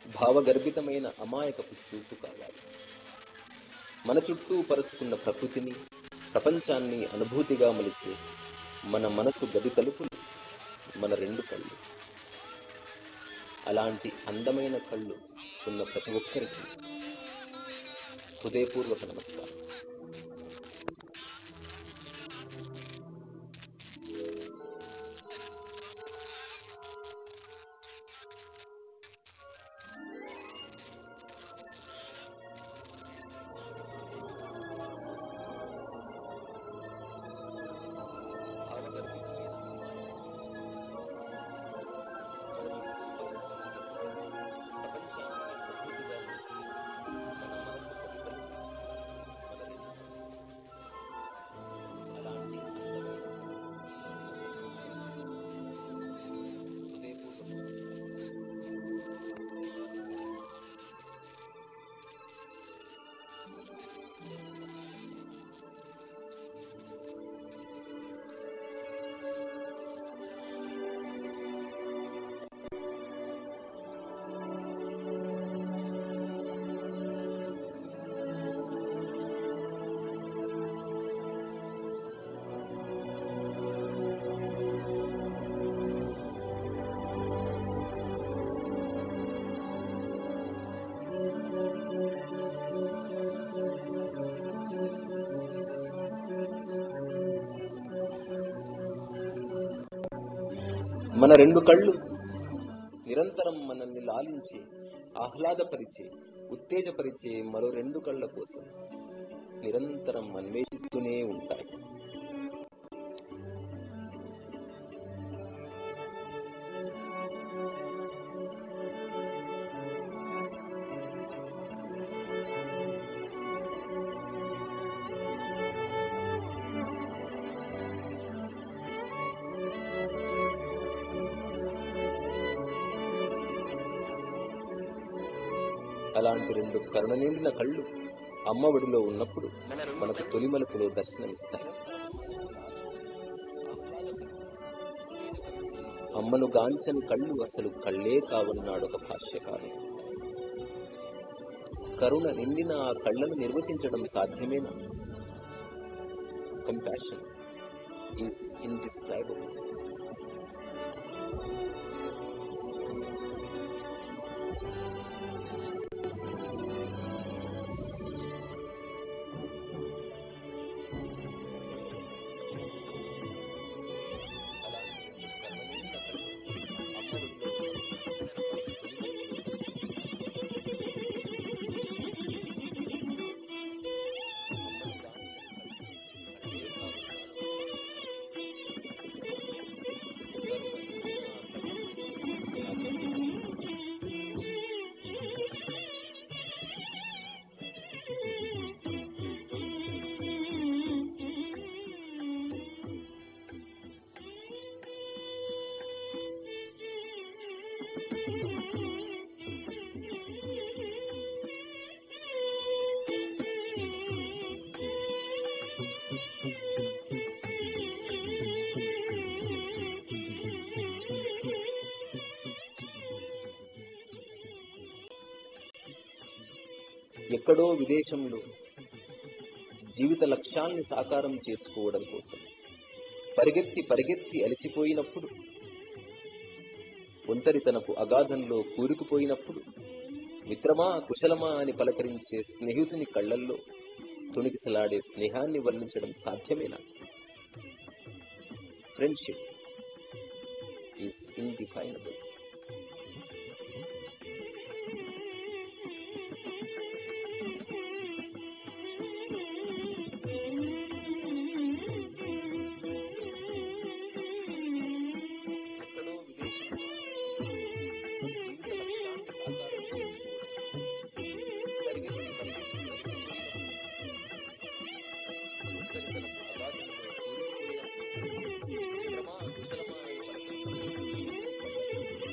భావగర్భితమైన అమాయకపు చూపు కావాలి మన చుట్టూ పరుచుకున్న ప్రకృతిని ప్రపంచాన్ని అనుభూతిగా మలిచే మన మనసు గది తలుపులు మన రెండు కళ్ళు అలాంటి అందమైన కళ్ళు ఉన్న ప్రతి ఒక్కరికి హృదయపూర్వక నమస్కారం భావగర్భితమైన ప్రపంచాన్ని అనుభూతిగా మలిచే మన మనసు గది తలుపులు మన రెండు అలాంటి అందమైన హృదయపూర్వక నమస్కారం మన రెండు కళ్ళు నిరంతరం మనల్ని లాలించే ఆహ్లాదపరిచే ఉత్తేజపరిచే మరో రెండు కళ్ళ కోసం నిరంతరం అన్వేషిస్తూనే ఉంటాయి అలాంటి రెండు కరుణ నిండిన కళ్ళు అమ్మ ఒడిలో ఉన్నప్పుడు మనకు తొలి మలుపులో దర్శనమిస్తాయి అమ్మను గాంచని కళ్ళు అసలు కళ్ళే కావన్నాడు ఒక భాష్యకారుడు కరుణ నిండిన ఆ కళ్ళను నిర్వచించడం సాధ్యమేనా కంపాషన్ ఈస్ ఇండిస్క్రైబుల్ ఎక్కడో విదేశంలో జీవిత లక్ష్యాల్ని సాకారం చేసుకోవడం కోసం పరిగెత్తి పరిగెత్తి అలిచిపోయినప్పుడు ఒంటరితనపు అగాధంలో కూరుకుపోయినప్పుడు మిత్రమా కుశలమా అని పలకరించే స్నేహితుని కళ్ళల్లో తొణికిసలాడే స్నేహాన్ని వర్ణించడం సాధ్యమేనా ఫ్రెండ్షిప్ ఈస్ ఇండిఫైనబుల్ ఎక్కడో విదేశంలో జీవిత లక్ష్యాన్ని సాకారం చేసుకోవడం పరిగెత్తి పరిగెత్తి అలసిపోయినప్పుడు ఒంటరితనపు అగాధంలో కూరుకుపోయినప్పుడు మిత్రమా కుశలమా అని పలకరించే స్నేహితుని కళ్ళల్లో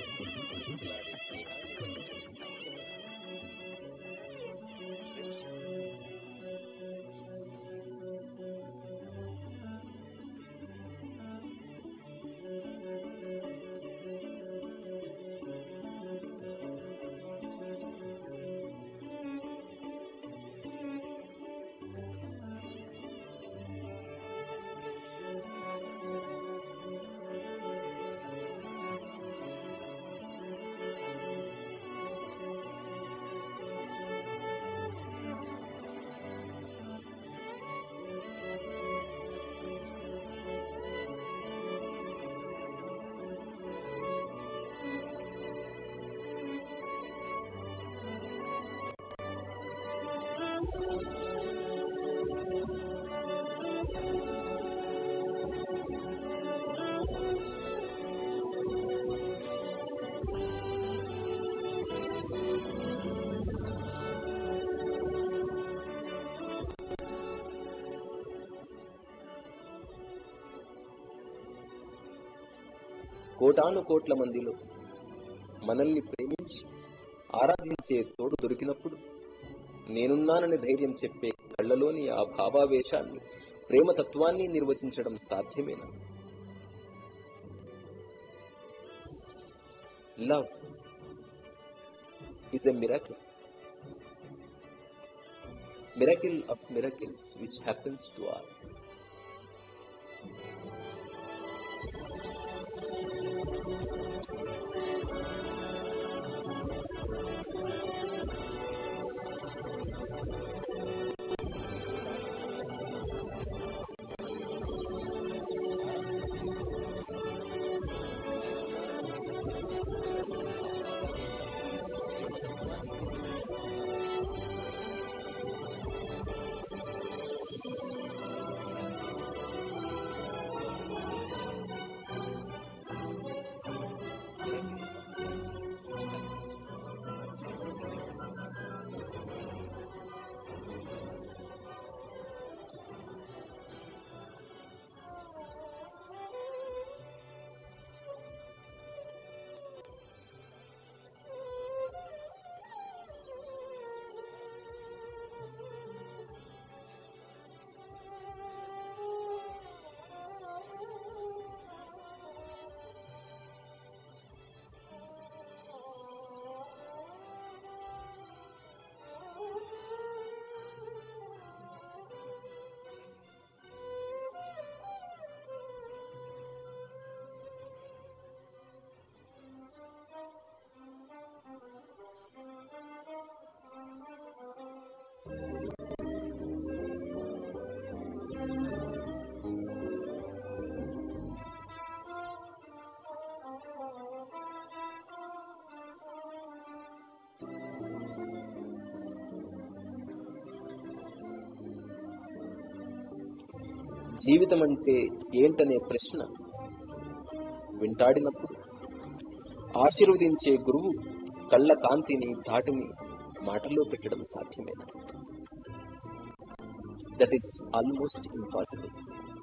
కోటాను కోట్ల మందిలో మనల్ని ప్రేమించి ఆరాధించే తోడు దొరికినప్పుడు నేనున్నానని ధైర్యం చెప్పే కళ్ళలోని ఆ భావావేశాన్ని ప్రేమతత్వాన్ని నిర్వచించడం సాధ్యమేనా love is a miracle. Miracle of miracles which happens to all. జీవితం అంటే ఏంటనే ప్రశ్న వింటాడినప్పుడు ఆశీర్వదించే గురువు కళ్ళ కాంతిని ధాటిని మాటల్లో పెట్టడం సాధ్యమేనా దట్ ఈస్ ఆల్మోస్ట్ ఇంపాసిబుల్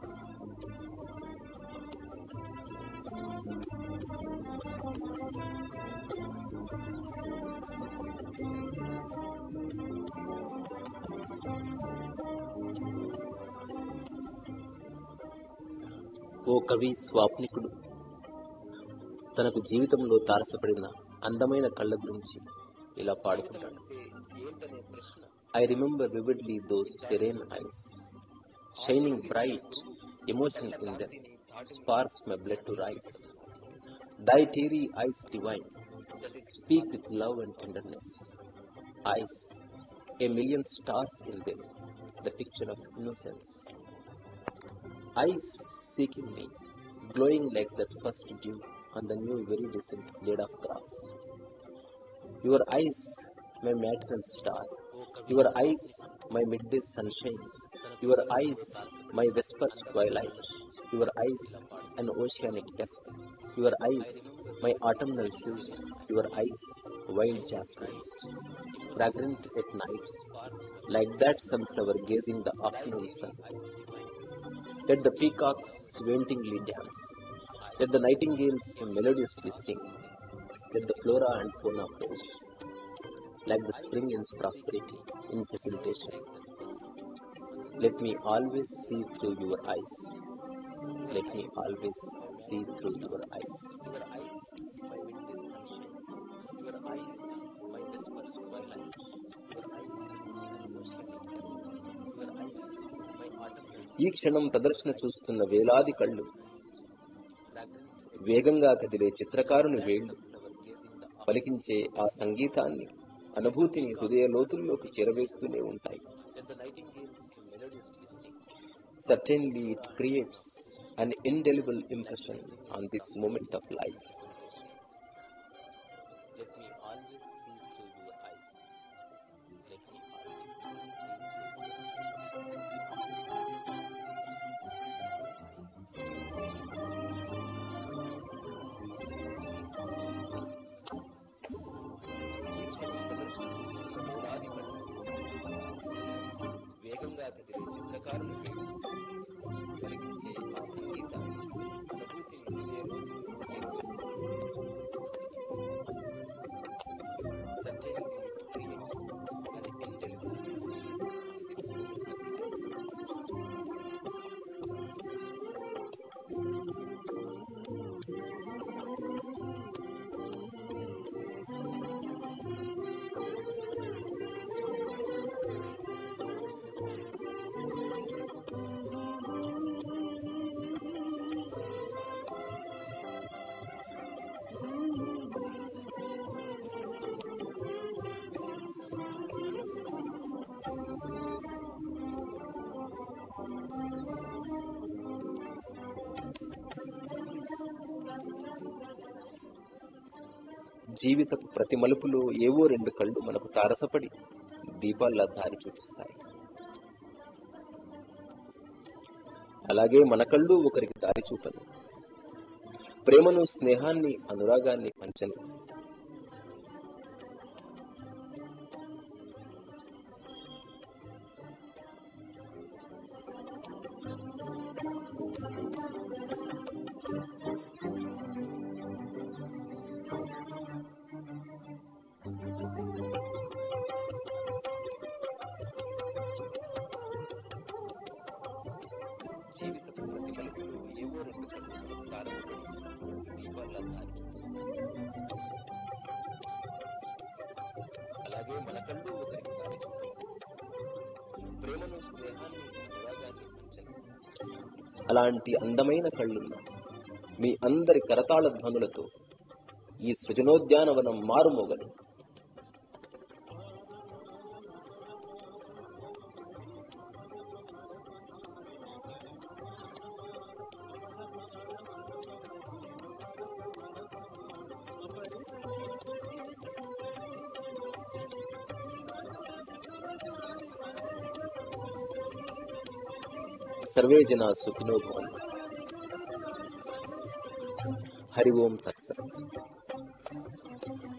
ఓ కవి స్వాప్నికుడు తనకు జీవితంలో తారసపడిన అందమైన కళ్ళ గురించి ఇలా పాడుకుంటాడు I remember vividly those serene eyes shining bright emotion in them sparks my blood to rise Thy teary eyes divine, speak with love and tenderness. Eyes, a million stars in them, the picture of innocence. Eyes seeking me, glowing like that first dew on the new very decent blade of grass. Your eyes, my maternal star. Your eyes, my midday sunshines. Your eyes, my vesper's twilight. Your eyes, an oceanic depth. Your eyes, my autumnal hues. Your eyes, wild jasmines. Fragrant at nights, like that sunflower gazing the afternoon sun. Let the peacocks faintingly dance. Let the nightingales melodiously sing. Let the flora and fauna flourish. Like the spring in prosperity, in facilitation. Let me always see through your eyes. Let me always see through your eyes. Your eyes, my midday sunshines. Your eyes, my vesper's twilight. Your eyes, an oceanic depth. Your eyes, my autumnal ఈ క్షణం ప్రదర్శన చూస్తున్న వేలాది కళ్ళు వేగంగా కదిలే చిత్రకారుని వేళ్లు పలికించే ఆ సంగీతాన్ని అనుభూతిని హృదయ లోతుల్లోకి చేరవేస్తూనే ఉంటాయి certainly it creates an indelible impression on this moment of life Let me always see through your eyes. Let me always see through your eyes. వేగంగా కదిలే చిత్రకారుని పలికించే ఆ సంగీతాన్ని అనుభూతిని హృదయ లోతుల్లో చేరువేస్తుంది. జీవితపు ప్రతి మలుపులో ఏవో రెండు కళ్ళు మనకు తారసపడి దీపాల్లా దారి చూపిస్తాయి అలాగే మన కళ్ళు ఒకరికి దారి చూపను ప్రేమను స్నేహాన్ని అనురాగాన్ని పంచను జీవితపు ప్రతి మలుపులో ఏవో రెండు కళ్ళు మనకు తారసపడి దీపాల్లా దారి చూపిస్తాయి అలాగే మన కళ్ళు ఒకరికి దారి చూపను ప్రేమను స్నేహాన్ని అనురాగాన్ని పంచను అలాంటి అందమైన కళ్ళున్న మీ అందరి కరతాళ ధ్వనులతో ఈ సృజనోద్యానవనం మారుమోగలు సర్వే జనా సుఖినో భవంతు హరి ఓం తత్సత్